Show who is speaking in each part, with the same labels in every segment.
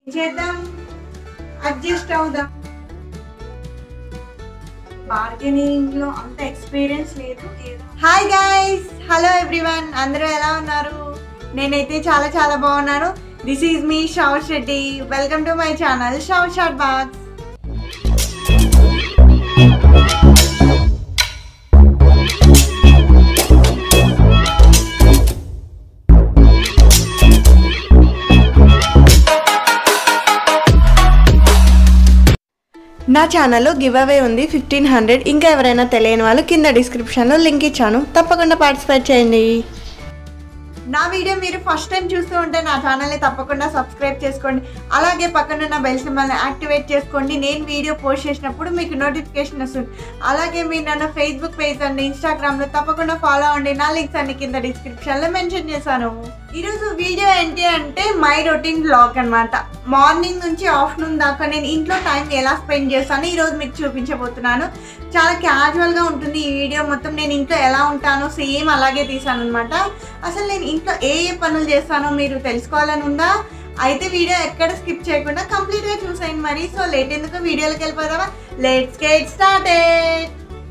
Speaker 1: చేద్దాం అడ్జస్ట్ అవుదాం బార్గెనింగ్ లో అంత ఎక్స్పీరియన్స్ లేదు హాయ్ గైస్ హలో ఎవ్రీవన్ అందరూ ఎలా ఉన్నారు నేనైతే చాలా చాలా బాగున్నాను this is me Shav Shetty welcome to my channel Shav short box నా ఛానల్లో గివ్ అవే ఉంది ఫిఫ్టీన్ హండ్రెడ్ ఇంకా ఎవరైనా తెలియని వాళ్ళు కింద డిస్క్రిప్షన్లో లింక్ ఇచ్చాను తప్పకుండా పార్టిసిపేట్ చేయండి నా వీడియో మీరు ఫస్ట్ టైం చూస్తూ ఉంటే నా ఛానల్ని తప్పకుండా సబ్స్క్రైబ్ చేసుకోండి అలాగే పక్కన ఉన్న బెల్ సింబల్ని యాక్టివేట్ చేసుకోండి నేను వీడియో పోస్ట్ చేసినప్పుడు మీకు నోటిఫికేషన్ వస్తుంది అలాగే మీరు నన్ను ఫేస్బుక్ పేజ్ అండి ఇన్స్టాగ్రామ్లో తప్పకుండా ఫాలో అవ్వండి నా లింక్స్ అన్ని కింద డిస్క్రిప్షన్లో మెన్షన్ చేశాను ఈరోజు వీడియో ఏంటి అంటే మై రొటీన్ బ్లాగ్ అనమాట మార్నింగ్ నుంచి ఆఫ్టర్నూన్ దాకా నేను ఇంట్లో టైం ఎలా స్పెండ్ చేస్తాను ఈరోజు మీకు చూపించబోతున్నాను చాలా క్యాజువల్గా ఉంటుంది ఈ వీడియో మొత్తం నేను ఇంట్లో ఎలా ఉంటానో సేమ్ అలాగే తీసాను అనమాట అసలు నేను ఇంట్లో ఏ ఏ పనులు చేస్తానో మీరు తెలుసుకోవాలని ఉందా అయితే వీడియో ఎక్కడ స్కిప్ చేయకుండా కంప్లీట్గా చూసేయండి మరి సో లేట్ ఎందుకు వీడియోలోకి వెళ్ళిపోదామా let's get started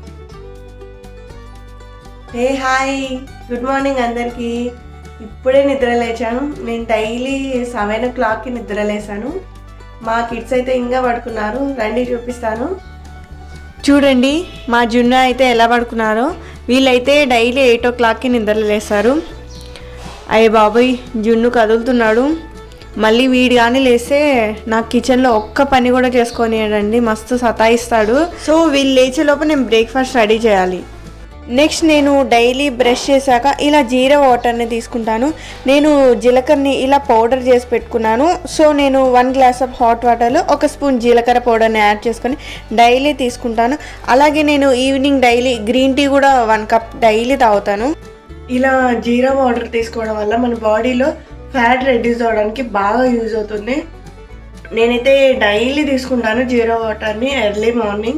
Speaker 1: hey hi good morning అందరికీ ఇప్పుడే నిద్ర లేచాను నేను డైలీ సెవెన్ ఓ క్లాక్కి నిద్ర లేసాను మా కిడ్స్ అయితే ఇంకా పడుకున్నారు రండి చూపిస్తాను చూడండి మా జున్ను అయితే ఎలా పడుకున్నారో వీళ్ళైతే డైలీ ఎయిట్ ఓ క్లాక్కి నిద్ర లేస్తారు అయ్య బాబాయ్ జున్ను కదులుతున్నాడు మళ్ళీ వీడు కానీ లేస్తే నాకు కిచెన్లో ఒక్క పని కూడా చేసుకోనియడండి మస్తు సతాయిస్తాడు సో వీళ్ళు లేచేలోపు నేను బ్రేక్ఫాస్ట్ రెడీ చేయాలి నెక్స్ట్ నేను డైలీ బ్రష్ చేశాక ఇలా జీరా వాటర్ని తీసుకుంటాను నేను జీలకర్రని ఇలా పౌడర్ చేసి పెట్టుకున్నాను సో నేను వన్ గ్లాస్ ఆఫ్ హాట్ వాటర్లో ఒక స్పూన్ జీలకర్ర పౌడర్ని యాడ్ చేసుకొని డైలీ తీసుకుంటాను అలాగే నేను ఈవినింగ్ డైలీ గ్రీన్ టీ కూడా వన్ కప్ డైలీ తాగుతాను ఇలా జీరా వాటర్ తీసుకోవడం వల్ల మన బాడీలో ఫ్యాట్ రెడ్యూస్ అవ్వడానికి బాగా యూజ్ అవుతుంది నేనైతే డైలీ తీసుకుంటాను జీరా వాటర్ని ఎర్లీ మార్నింగ్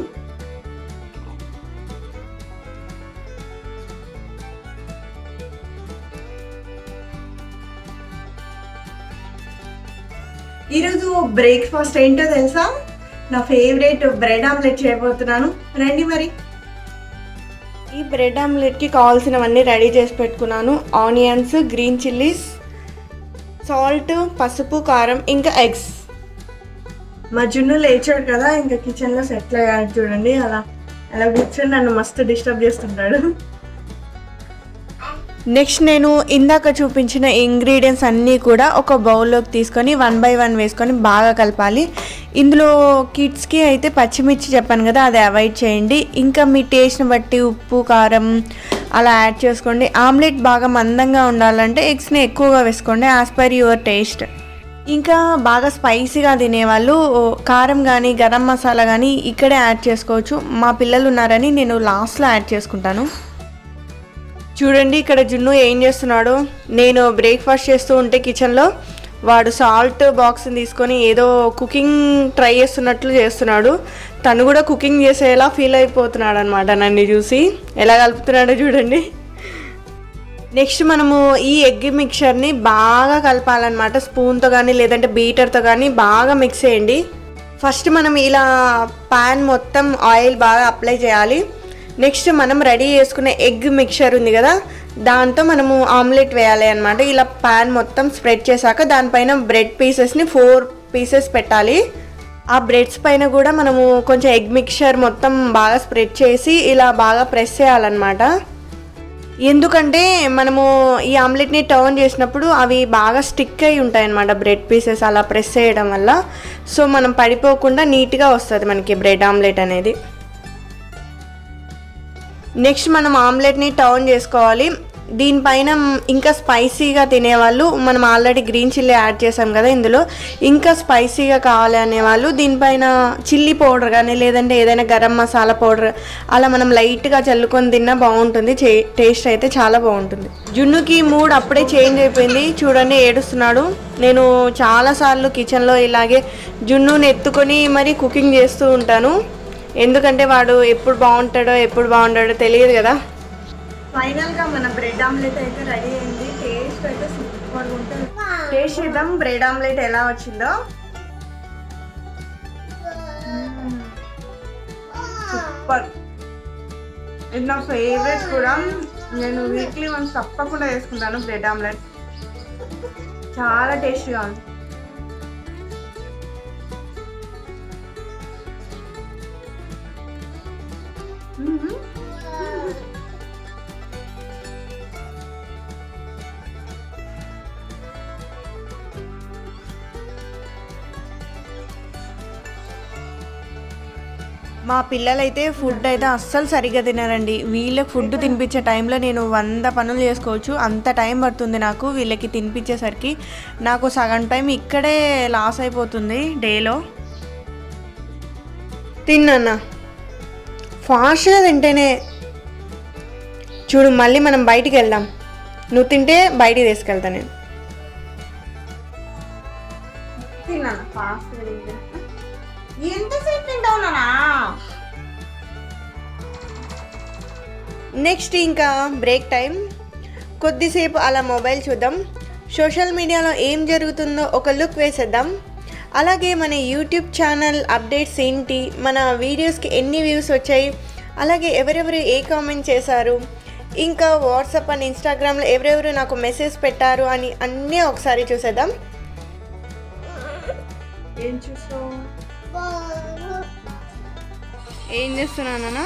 Speaker 1: ఈరోజు బ్రేక్ఫాస్ట్ ఏంటో తెలుసా నా ఫేవరెట్ బ్రెడ్ ఆమ్లెట్ చేయబోతున్నాను రండి మరి ఈ బ్రెడ్ ఆమ్లెట్కి కావాల్సినవన్నీ రెడీ చేసి పెట్టుకున్నాను ఆనియన్స్ గ్రీన్ చిల్లీస్ సాల్ట్ పసుపు కారం ఇంకా ఎగ్స్ మా జున్ను లేచాడు కదా ఇంకా కిచెన్లో సెటిల్ అయ్యాడు చూడండి అలా అలా కూర్చొని నన్ను మస్తు డిస్టర్బ్ చేస్తుంటాడు నెక్స్ట్ నేను ఇందాక చూపించిన ఇంగ్రీడియంట్స్ అన్నీ కూడా ఒక బౌల్లోకి తీసుకొని వన్ బై వన్ వేసుకొని బాగా కలపాలి ఇందులో కిడ్స్కి అయితే పచ్చిమిర్చి చెప్పాను కదా అది అవాయిడ్ చేయండి ఇంకా మీ టేస్ట్ని బట్టి ఉప్పు కారం అలా యాడ్ చేసుకోండి ఆమ్లెట్ బాగా మందంగా ఉండాలంటే ఎగ్స్ని ఎక్కువగా వేసుకోండి యాజ్ పర్ యువర్ టేస్ట్ ఇంకా బాగా స్పైసీగా తినేవాళ్ళు కారం కానీ గరం మసాలా కానీ ఇక్కడే యాడ్ చేసుకోవచ్చు మా పిల్లలు ఉన్నారని నేను లాస్ట్లో యాడ్ చేసుకుంటాను చూడండి ఇక్కడ జున్ను ఏం చేస్తున్నాడు నేను బ్రేక్ఫాస్ట్ చేస్తూ ఉంటే కిచెన్లో వాడు సాల్ట్ బాక్స్ని తీసుకొని ఏదో కుకింగ్ ట్రై చేస్తున్నట్లు చేస్తున్నాడు తను కూడా కుకింగ్ చేసేలా ఫీల్ అయిపోతున్నాడు అనమాట నన్ను చూసి ఎలా కలుపుతున్నాడో చూడండి నెక్స్ట్ మనము ఈ ఎగ్ మిక్చర్ని బాగా కలపాలన్నమాట స్పూన్తో కానీ లేదంటే బీటర్తో కానీ బాగా మిక్స్ చేయండి ఫస్ట్ మనం ఇలా పాన్ మొత్తం ఆయిల్ బాగా అప్లై చేయాలి నెక్స్ట్ మనం రెడీ చేసుకునే ఎగ్ మిక్చర్ ఉంది కదా దాంతో మనము ఆమ్లెట్ వేయాలి అనమాట ఇలా పాన్ మొత్తం స్ప్రెడ్ చేశాక దానిపైన బ్రెడ్ పీసెస్ని ఫోర్ పీసెస్ పెట్టాలి ఆ బ్రెడ్స్ పైన కూడా మనము కొంచెం ఎగ్ మిక్చర్ మొత్తం బాగా స్ప్రెడ్ చేసి ఇలా బాగా ప్రెస్ చేయాలన్నమాట ఎందుకంటే మనము ఈ ఆమ్లెట్ని టర్న్ చేసినప్పుడు అవి బాగా స్టిక్ అయి ఉంటాయి అన్నమాట బ్రెడ్ పీసెస్ అలా ప్రెస్ చేయడం వల్ల సో మనం పడిపోకుండా నీట్గా వస్తుంది మనకి బ్రెడ్ ఆమ్లెట్ అనేది నెక్స్ట్ మనం ఆమ్లెట్ని టర్న్ చేసుకోవాలి దీనిపైన ఇంకా స్పైసీగా తినేవాళ్ళు మనం ఆల్రెడీ గ్రీన్ చిల్లీ యాడ్ చేసాం కదా ఇందులో ఇంకా స్పైసీగా కావాలి అనేవాళ్ళు దీనిపైన చిల్లీ పౌడర్ కానీ లేదంటే ఏదైనా గరం మసాలా పౌడర్ అలా మనం లైట్గా చల్లుకొని తిన్నా బాగుంటుంది టేస్ట్ అయితే చాలా బాగుంటుంది జున్నుకి మూడ్ అప్పుడే చేంజ్ అయిపోయింది చూడండి ఏడుస్తున్నాడు నేను చాలాసార్లు కిచెన్లో ఇలాగే జున్నుని ఎత్తుకొని మరి కుకింగ్ చేస్తూ ఉంటాను ఎందుకంటే వాడు ఎప్పుడు బాగుంటాడో ఎప్పుడు బాగుంటాడో తెలియదు కదా ఫైనల్గా మన బ్రెడ్ ఆమ్లెట్ అయితే రెడీ అయింది టేస్ట్ అయితే సూపర్గా ఉంటుంది టేస్ట్ చేద్దాం బ్రెడ్ ఆమ్లెట్ ఎలా వచ్చిందో సూపర్ ఇది నా ఫేవరెట్ కూడా నేను వీక్లీ వన్స్ తప్పకుండా వేసుకుంటాను బ్రెడ్ ఆమ్లెట్ చాలా టేస్టీగా ఉంది మ్మ్. మా పిల్లలైతే ఫుడ్ అయితే అస్సలు సరిగ్గా తినరండి వీళ్ళకి ఫుడ్ తినిపించే టైంలో నేను వంద పనులు చేసుకోవచ్చు అంత టైం పడుతుంది నాకు వీళ్ళకి తినిపించేసరికి నాకు సగం టైం ఇక్కడే లాస్ అయిపోతుంది డేలో తిన్నా ఫాస్ట్గా తింటేనే చూడు మళ్ళీ మనం బయటికి వెళ్దాం నువ్వు తింటే బయటికి తీసుకెళ్తా నేను తిన్నాను ఫాస్ట్గా తింటే ఎంతసేపు తింటావు నానా నెక్స్ట్ ఇంకా బ్రేక్ టైం కొద్దిసేపు అలా మొబైల్ చూద్దాం సోషల్ మీడియాలో ఏం జరుగుతుందో ఒక లుక్ వేసేద్దాం అలాగే మన యూట్యూబ్ ఛానల్ అప్డేట్స్ ఏంటి మన వీడియోస్కి ఎన్ని వ్యూస్ వచ్చాయి అలాగే ఎవరెవరు ఏ కామెంట్ చేశారు ఇంకా వాట్సాప్ అండ్ ఇన్స్టాగ్రామ్లో ఎవరెవరు నాకు మెసేజ్ పెట్టారు అని అన్నీ ఒకసారి చూసేద్దాం ఏం చూసావు ఏం చేస్తున్నానా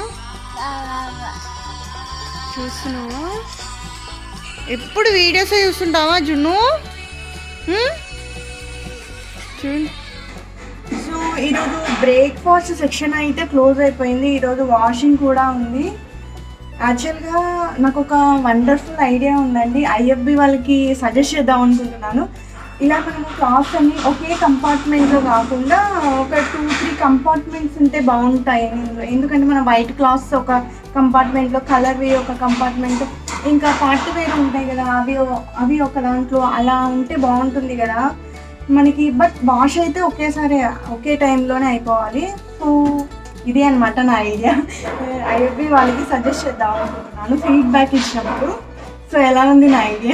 Speaker 1: చూస్తున్నావా ఎప్పుడు వీడియోసే చూస్తుంటావా జున్ను హ్మ్? చూడు సో ఈరోజు బ్రేక్ఫాస్ట్ సెక్షన్ అయితే క్లోజ్ అయిపోయింది ఈరోజు వాషింగ్ కూడా ఉంది యాక్చువల్గా నాకు ఒక వండర్ఫుల్ ఐడియా ఉందండి ఐఎఫ్బి వాళ్ళకి సజెస్ట్ చేద్దాం అనుకుంటున్నాను ఇలా మనము క్లాత్స్ అన్ని ఒకే కంపార్ట్మెంట్లో కాకుండా ఒక టూ త్రీ కంపార్ట్మెంట్స్ ఉంటే బాగుంటాయి ఇందులో ఎందుకంటే మన వైట్ క్లాత్స్ ఒక కంపార్ట్మెంట్లో కలర్వి ఒక కంపార్ట్మెంట్ ఇంకా పార్ట్ వేర్ ఉంటాయి కదా అవి ఓ- అవి ఒక దాంట్లో అలా ఉంటే బాగుంటుంది కదా మనకి బట్ వాష్ అయితే ఒకేసారి ఒకే టైంలోనే అయిపోవాలి సో ఇదే అనమాట నా ఐడియా ఐఎఫ్బి వాళ్ళకి సజెస్ట్ చేద్దాం అనుకుంటున్నాను ఫీడ్బ్యాక్ ఇచ్చినప్పుడు సో ఎలా ఉంది నా ఐడియా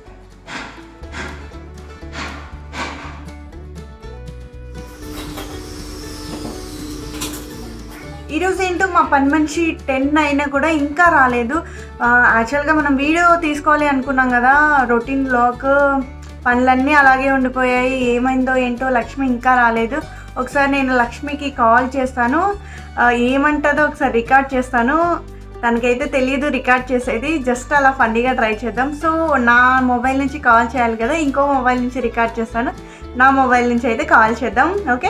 Speaker 1: ఈరోజు ఏంటో మా పని మనిషి టెన్ అయినా కూడా ఇంకా రాలేదు ఆ, యాక్చువల్గా మనం వీడియో తీసుకోవాలి అనుకున్నాం కదా రొటీన్ బ్లాక్ పనులన్నీ అలాగే ఉండిపోయాయి ఏమైందో ఏంటో లక్ష్మి ఇంకా రాలేదు ఒకసారి నేను లక్ష్మికి కాల్ చేస్తాను ఆ, ఏమంటుందో ఒకసారి రికార్డ్ చేస్తాను తనకైతే తెలియదు రికార్డ్ చేసేది జస్ట్ అలా ఫన్నీగా ట్రై చేద్దాం సో నా మొబైల్ నుంచి కాల్ చేయాలి కదా ఇంకో మొబైల్ నుంచి రికార్డ్ చేస్తాను నా మొబైల్ నుంచి అయితే కాల్ చేద్దాం ఓకే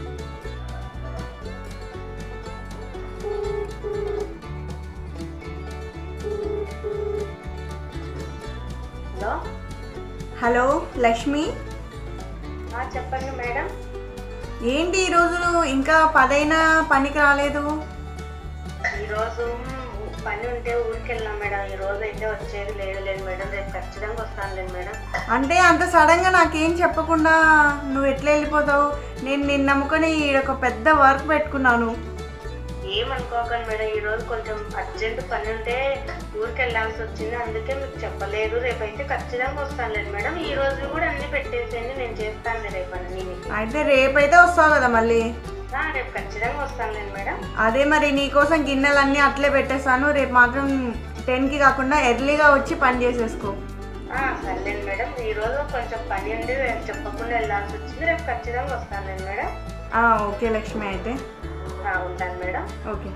Speaker 2: హలో
Speaker 1: హలో లక్ష్మి
Speaker 2: ఆ, చెప్పండి మేడం
Speaker 1: ఏంటి ఈరోజు ఇంకా పదైనా పనికి రాలేదు
Speaker 2: ఈరోజు పని ఉంటే ఊరికి వెళ్ళాం మేడం ఈ రోజు అయితే వచ్చేది లేదు లేదు మేడం రేపు ఖచ్చితంగా వస్తాను లేదు మేడం
Speaker 1: అంటే అంత సడన్గా నాకేం చెప్పకుండా నువ్వు ఎట్లా వెళ్ళిపోతావు నేను నిన్ను నమ్ముకొని ఈడ ఒక పెద్ద వర్క్ పెట్టుకున్నాను
Speaker 2: ఏమనుకోకండి మేడం ఈ రోజు కొంచెం అర్జెంట్ పని ఉంటే ఊరికి వెళ్ళాల్సి వచ్చింది అందుకే మీకు చెప్పలేదు రేపు అయితే ఖచ్చితంగా వస్తాను లేదు మేడం ఈ రోజు కూడా అన్ని పెట్టేసేయండి నేను చేస్తాను రేపు అన్ని మీకు
Speaker 1: అయితే రేపైతే వస్తావు కదా మళ్ళీ
Speaker 2: ఆ, రేపు ఖచ్చితంగా వస్తాను లేదు మేడం
Speaker 1: అదే మరి నీకోసం గిన్నెలన్నీ అట్లే పెట్టేస్తాను రేపు మాత్రం టెన్కి కాకుండా ఎర్లీగా వచ్చి పని చేసేసుకో
Speaker 2: ఆ, సర్లేదు మేడం ఈ రోజు కొంచెం పని ఉండి రేపు చెప్పకుండా వెళ్ళాల్సి వచ్చింది రేపు ఖచ్చితంగా వస్తాను లేదు మేడం
Speaker 1: ఆ, ఓకే లక్ష్మి అయితే
Speaker 2: ఆ, ఉంటాను మేడం
Speaker 1: ఓకే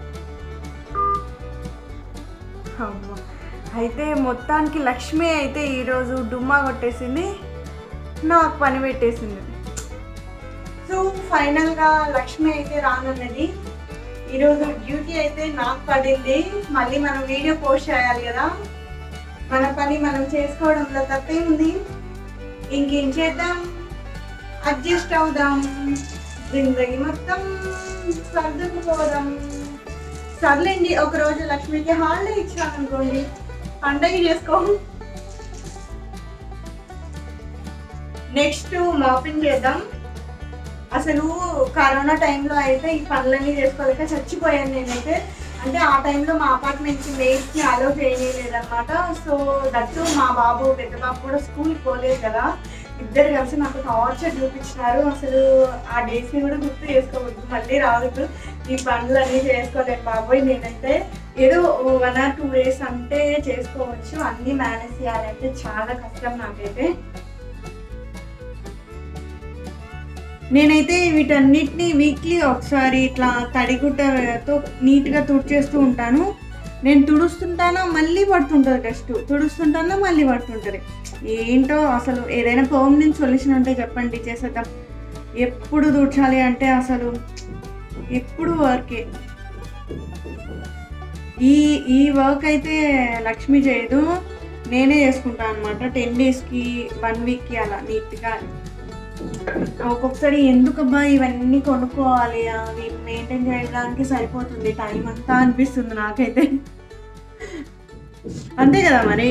Speaker 1: అమ్మా. అయితే మొత్తానికి లక్ష్మి అయితే ఈరోజు డుమ్మా కొట్టేసింది నాకు పని పెట్టేసింది సో ఫైనల్గా లక్ష్మి అయితే రానున్నది ఈరోజు డ్యూటీ అయితే నాకు పడింది మళ్ళీ మనం వీడియో పోస్ట్ చేయాలి కదా మన పని మనం చేసుకోవడంలో తప్పేముంది ఇంకేం చేద్దాం అడ్జస్ట్ అవుదాం జిందగీ మొత్తం సర్దుకుపోదాం సర్లేండి ఒక రోజు లక్ష్మికి హాలిడే ఇచ్చాను అనుకోండి పండగ చేసుకో నెక్స్ట్ మాపింగ్ చేద్దాం అసలు కరోనా టైంలో అయితే ఈ పనులన్నీ చేసుకోలేక చచ్చిపోయాను నేనైతే అంటే ఆ టైంలో మా అపార్ట్మెంట్కి మేట్స్కి అలో చేయలేదన్నమాట సో దట్టు మా బాబు పెద్ద బాబు కూడా స్కూల్కి పోలేదు కదా ఇద్దరు కలిసి నాకు టార్చర్ చూపించినారు అసలు ఆ డేస్ని కూడా గుర్తు చేసుకోవద్దు మళ్ళీ రావద్దు ఈ పనులు అన్నీ చేసుకోలేను బాబోయ్ నేనైతే ఏదో వన్ ఆర్ టూ డేస్ అంటే చేసుకోవచ్చు అన్నీ మేనేజ్ చేయాలంటే చాలా కష్టం నాకైతే నేనైతే వీటన్నిటిని వీక్లీ ఒకసారి ఇట్లా తడిగుడ్డతో నీట్గా తుడిచేస్తూ ఉంటాను నేను తుడుస్తుంటానా మళ్ళీ పడుతుంటుంది డస్ట్ తుడుస్తుంటానా మళ్ళీ పడుతుంటుంది ఏంటో అసలు ఏదైనా పర్మనెంట్ సొల్యూషన్ ఉంటే చెప్పండి చేసేద్దాం ఎప్పుడు తుడ్చాలి అంటే అసలు ఎప్పుడు వర్కే ఈ ఈ వర్క్ అయితే లక్ష్మి చేయదు నేనే చేసుకుంటాను అనమాట టెన్ డేస్కి వన్ వీక్కి అలా నీట్గా ఒక్కొక్కసారి ఎందుకబ్బా ఇవన్నీ కొనుక్కోవాలి అవి మెయింటైన్ చేయడానికి సరిపోతుంది టైం అంతా అనిపిస్తుంది నాకైతే అంతే కదా మరి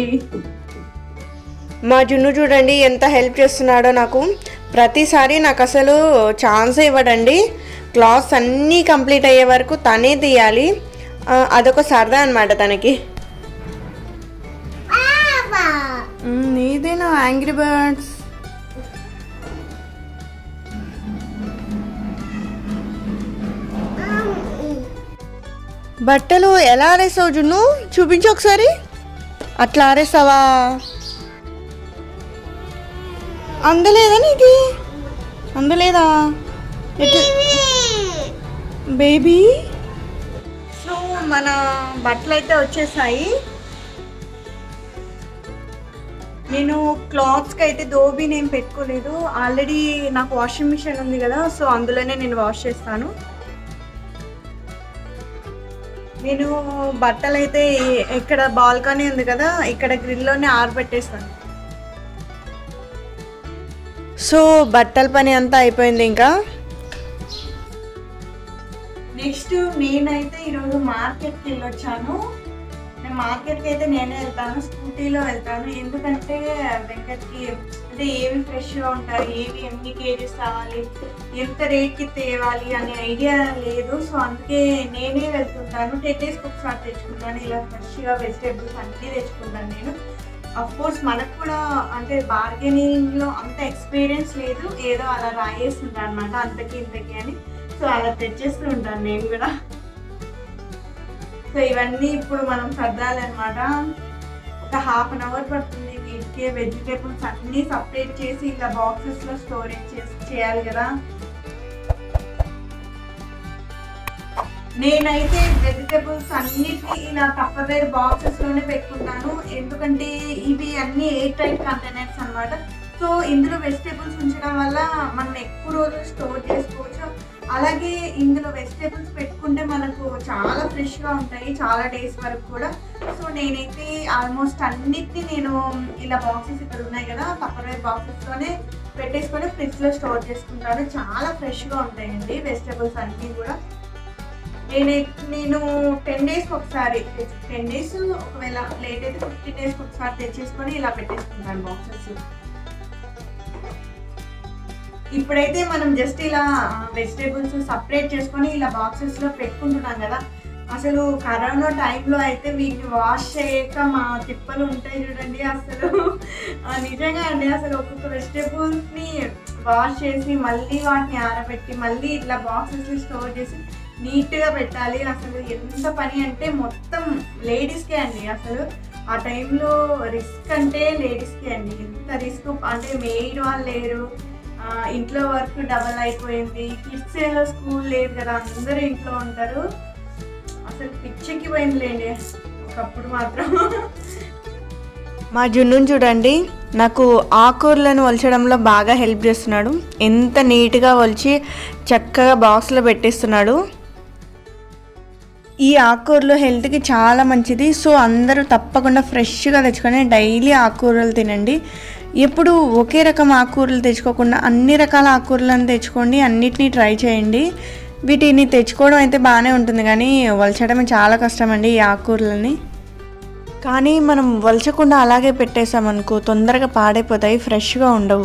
Speaker 1: మా జున్ను చూడండి ఎంత హెల్ప్ చేస్తున్నాడో నాకు ప్రతిసారి నాకు అసలు ఛాన్స్ ఇవ్వడండి క్లాత్స్ అన్నీ కంప్లీట్ అయ్యే వరకు తనే తీయాలి ఆ, అదొక సరదా అనమాట తనకి మ్, ఇదేనా యాంగ్రీ బర్డ్స్ బట్టలు ఎలా ఆరేసావు జున్ను చూపించు ఒకసారి అట్లా ఆరేసావా అందలేదా నీకు అందలేదా బేబీ సో మన బట్టలు అయితే వచ్చేసాయి నేను క్లాత్స్కి అయితే దోబీ నేను పెట్టుకోలేదు ఆల్రెడీ నాకు వాషింగ్ మిషన్ ఉంది కదా సో అందులోనే నేను వాష్ చేస్తాను నేను బట్టలు అయితే ఇక్కడ బాల్కనీ ఉంది కదా ఇక్కడ గ్రిల్లోనే ఆరబెట్టేస్తాను సో బట్టల పని అంతా అయిపోయింది ఇంకా నెక్స్ట్ నేనైతే ఈరోజు మార్కెట్కి వెళ్ళొచ్చాను నేను మార్కెట్కి అయితే నేనే వెళ్తాను స్కూటీలో వెళ్తాను ఎందుకంటే వెంకట్కి అంటే ఏవి ఫ్రెష్గా ఉంటాయి ఏవి ఎన్ని కేజీస్ కావాలి ఎంత రేట్కి తేవాలి అనే ఐడియా లేదు సో అందుకే నేనే వెళ్తుంటాను టెన్ డేస్కి ఒకసారి తెచ్చుకుంటాను ఇలా ఫ్రెష్గా వెజిటేబుల్స్ అన్నీ తెచ్చుకుంటాను నేను అఫ్ కోర్స్ మనకు కూడా అంటే బార్గెనింగ్లో అంత ఎక్స్పీరియన్స్ లేదు ఏదో అలా రాయేస్తుంటాను అనమాట అంతకి ఇంతకి అని సో అలా తెచ్చేస్తూ ఉంటాను నేను కూడా సో ఇవన్నీ ఇప్పుడు మనం సర్దాలన్నమాట ఒక హాఫ్ అన్ అవర్ పడుతుంది వీటికి వెజిటేబుల్స్ అన్నీ సపరేట్ చేసి ఇలా బాక్సెస్లో స్టోరేజ్ చేసి చేయాలి కదా నేనైతే వెజిటేబుల్స్ అన్నిటిని ఇలా తప్పవేరు బాక్సెస్ లోనే పెట్టుకుంటాను ఎందుకంటే ఇవి అన్ని ఎయిర్ టైట్ కంటైనర్స్ అన్నమాట సో ఇందులో వెజిటేబుల్స్ ఉంచడం వల్ల మనం ఎక్కువ రోజులు స్టోర్ చేసుకోవచ్చు అలాగే ఇందులో వెజిటేబుల్స్ పెట్టుకుంటే మనకు చాలా ఫ్రెష్గా ఉంటాయి చాలా డేస్ వరకు కూడా సో నేనైతే ఆల్మోస్ట్ అన్నిటిని నేను ఇలా బాక్సెస్ ఇక్కడ ఉన్నాయి కదా తప్పవేర్ బాక్సెస్లోనే పెట్టేసుకొని ఫ్రిడ్జ్లో స్టోర్ చేసుకుంటాను చాలా ఫ్రెష్గా ఉంటాయండి వెజిటేబుల్స్ అన్నీ కూడా నేను నేను టెన్ డేస్కి ఒకసారి టెన్ డేస్ ఒకవేళ లేట్ అయితే ఫిఫ్టీన్ డేస్కి ఒకసారి తెచ్చేసుకొని ఇలా పెట్టేసుకుంటాను బాక్సెస్ ఇప్పుడైతే మనం జస్ట్ ఇలా వెజిటేబుల్స్ సపరేట్ చేసుకొని ఇలా బాక్సెస్లో పెట్టుకుంటున్నాం కదా అసలు కరోనా టైంలో అయితే వీటిని వాష్ చేయక మా తిప్పలు ఉంటాయి చూడండి అసలు ఆ, నిజంగా అండి అసలు ఒక్కొక్క వెజిటేబుల్స్ని వాష్ చేసి మళ్ళీ వాటిని ఆరబెట్టి మళ్ళీ ఇట్లా బాక్సెస్ స్టోర్ చేసి నీట్గా పెట్టాలి అసలు ఎంత పని అంటే మొత్తం లేడీస్కే అండి అసలు ఆ టైంలో రిస్క్ అంటే లేడీస్కే అండి ఎంత రిస్క్ అంటే మెయిడ్ వాళ్ళు లేరు ఆ, ఇంట్లో వర్క్ డబల్ అయిపోయింది కిడ్స్ స్కూల్ లేదు కదా అందరూ ఇంట్లో ఉంటారు అసలు పిచ్చికి పోయిందిలేండి ఒకప్పుడు మాత్రం మా జున్నుని చూడండి నాకు ఆకూరలను ఒలచడంలో బాగా హెల్ప్ చేస్తున్నాడు ఎంత నీట్గా ఒలిచి చక్కగా బాక్స్లో పెట్టేస్తున్నాడు ఈ ఆకుకూరలు హెల్త్కి చాలా మంచిది సో అందరూ తప్పకుండా ఫ్రెష్గా తెచ్చుకొని డైలీ ఆకుకూరలు తినండి ఎప్పుడు ఒకే రకం ఆకుకూరలు తెచ్చుకోకుండా అన్ని రకాల ఆకుకూరలను తెచ్చుకోండి అన్నిటినీ ట్రై చేయండి వీటిని తెచ్చుకోవడం అయితే బాగానే ఉంటుంది కానీ వలచడం చాలా కష్టం అండి ఈ ఆకుకూరలని కానీ మనం వలచకుండా అలాగే పెట్టేసామనుకో తొందరగా పాడైపోతాయి ఫ్రెష్గా ఉండవు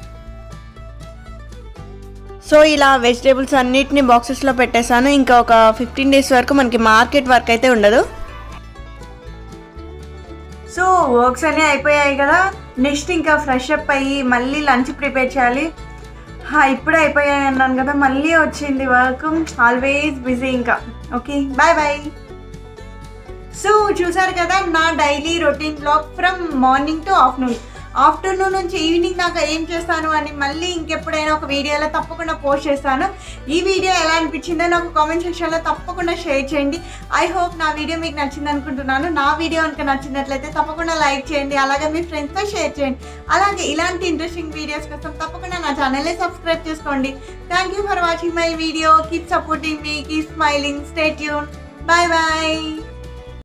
Speaker 1: సో ఇలా వెజిటేబుల్స్ అన్నిటిని బాక్సెస్లో పెట్టేశాను ఇంకా ఒక ఫిఫ్టీన్ డేస్ వరకు మనకి మార్కెట్ వర్క్ అయితే ఉండదు సో వర్క్స్ అన్నీ అయిపోయాయి కదా నెక్స్ట్ ఇంకా ఫ్రెష్ అప్ అయ్యి మళ్ళీ లంచ్ ప్రిపేర్ చేయాలి హా, ఇప్పుడే అయిపోయాయి అన్నాను కదా మళ్ళీ వచ్చింది వర్క్ ఆల్వేస్ బిజీ ఇంకా ఓకే బాయ్ బాయ్ సో చూసారు కదా నా daily routine blog from morning to afternoon afternoon నుంచి ఈవినింగ్ దాకా ఏం చేస్తాను అని మళ్ళీ ఇంకెప్పుడైనా ఒక వీడియోలో తప్పకుండా పోస్ట్ చేస్తాను ఈ వీడియో ఎలా అనిపించిందో నాకు కామెంట్ సెక్షన్లో తప్పకుండా షేర్ చేయండి ఐ హోప్ నా వీడియో మీకు నచ్చింది అనుకుంటున్నాను నా వీడియో కనుక నచ్చినట్లయితే తప్పకుండా లైక్ చేయండి అలాగే మీ ఫ్రెండ్స్తో షేర్ చేయండి అలాగే ఇలాంటి ఇంట్రెస్టింగ్ వీడియోస్ కోసం తప్పకుండా నా ఛానల్ని సబ్స్క్రైబ్ చేసుకోండి thank you for watching my video keep supporting me keep smiling stay tune bye bye